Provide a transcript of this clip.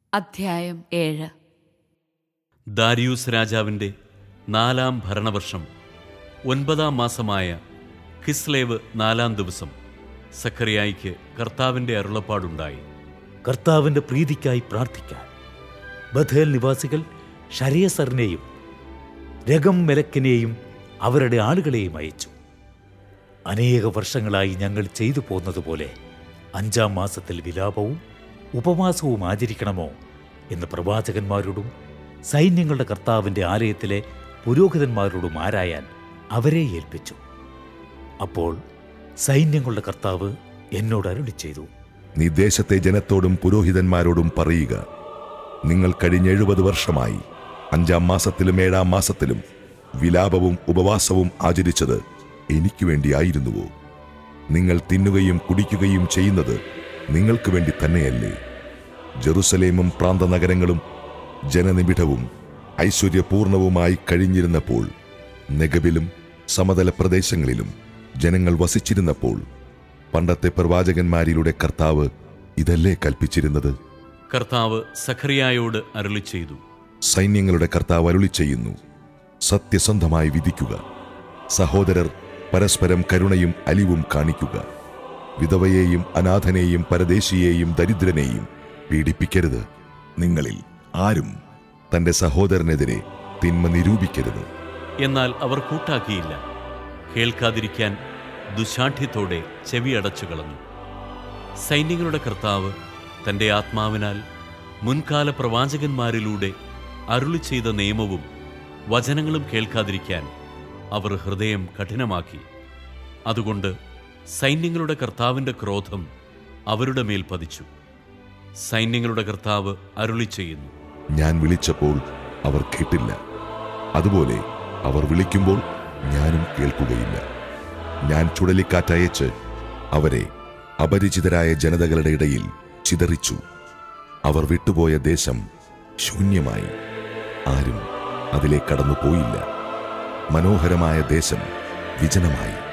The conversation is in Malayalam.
അധ്യായം ഏഴ് ദാരിയൂസ് രാജാവിൻ്റെ നാലാം ഭരണവർഷം ഒൻപതാം മാസമായ കിസ്ലേവ് നാലാം ദിവസം സക്കറിയായിക്ക് കർത്താവിൻ്റെ അരുളപ്പാടുണ്ടായി കർത്താവിന്റെ പ്രീതിക്കായി പ്രാർത്ഥിക്കാൻ ബഥേൽ നിവാസികൾ ഷരിയസറിനെയും രഗം മെലക്കിനെയും അവരുടെ ആളുകളെയും അയച്ചു അനേക വർഷങ്ങളായി ഞങ്ങൾ ചെയ്തു പോന്നതുപോലെ അഞ്ചാം മാസത്തിൽ വിലാപവും ഉപവാസവും ആചരിക്കണമോ എന്ന് പ്രവാചകന്മാരോടും സൈന്യങ്ങളുടെ കർത്താവിന്റെ ആലയത്തിലെ പുരോഹിതന്മാരോടും ആരായാൻ അവരെ ഏൽപ്പിച്ചു അപ്പോൾ സൈന്യങ്ങളുടെ കർത്താവ് എന്നോട് അരുളി ചെയ്തു നീ ദേശത്തെ ജനത്തോടും പുരോഹിതന്മാരോടും പറയുക നിങ്ങൾ കഴിഞ്ഞ എഴുപത് വർഷമായി അഞ്ചാം മാസത്തിലും ഏഴാം മാസത്തിലും വിലാപവും ഉപവാസവും ആചരിച്ചത് എനിക്ക് വേണ്ടിയായിരുന്നുവോ നിങ്ങൾ തിന്നുകയും കുടിക്കുകയും ചെയ്യുന്നത് നിങ്ങൾക്ക് വേണ്ടി തന്നെയല്ലേ ജെറുസലേമും പ്രാന്തനഗരങ്ങളും ജനനിബിഡവും ഐശ്വര്യപൂർണവുമായി കഴിഞ്ഞിരുന്നപ്പോൾ നെഗബിലും സമതല പ്രദേശങ്ങളിലും ജനങ്ങൾ വസിച്ചിരുന്നപ്പോൾ പണ്ടത്തെ പ്രവാചകന്മാരിലൂടെ കർത്താവ് ഇതല്ലേ കൽപ്പിച്ചിരുന്നത് കർത്താവ് സഖറിയായോട് അരുളി ചെയ്തു സൈന്യങ്ങളുടെ കർത്താവ് അരുളി ചെയ്യുന്നു സത്യസന്ധമായി വിധിക്കുക സഹോദരർ പരസ്പരം കരുണയും അലിവും കാണിക്കുക വിധവയെയും അനാഥനെയും പരദേശിയെയും ദരിദ്രനെയും പീഡിപ്പിക്കരുത് നിങ്ങളിൽ ആരും തന്റെ സഹോദരനെതിരെ തിന്മ നിരൂപിക്കരുത് എന്നാൽ അവർ കൂട്ടാക്കിയില്ല കേൾക്കാതിരിക്കാൻ ദുശാഠ്യത്തോടെ ചെവിയടച്ചു കളഞ്ഞു സൈന്യങ്ങളുടെ കർത്താവ് തന്റെ ആത്മാവിനാൽ മുൻകാല പ്രവാചകന്മാരിലൂടെ അരുളി ചെയ്ത നിയമവും വചനങ്ങളും കേൾക്കാതിരിക്കാൻ അവർ ഹൃദയം കഠിനമാക്കി അതുകൊണ്ട് സൈന്യങ്ങളുടെ കർത്താവിന്റെ ക്രോധം അവരുടെ മേൽ പതിച്ചു സൈന്യങ്ങളുടെ കർത്താവ് അരുളി ചെയ്യുന്നു ഞാൻ വിളിച്ചപ്പോൾ അവർ കേട്ടില്ല അതുപോലെ അവർ വിളിക്കുമ്പോൾ ഞാനും കേൾക്കുകയില്ല ഞാൻ ചുഴലിക്കാറ്റയച്ച് അവരെ അപരിചിതരായ ജനതകളുടെ ഇടയിൽ ചിതറിച്ചു അവർ വിട്ടുപോയ ദേശം ശൂന്യമായി ആരും അതിലെ കടന്നു പോയില്ല മനോഹരമായ ദേശം വിജനമായി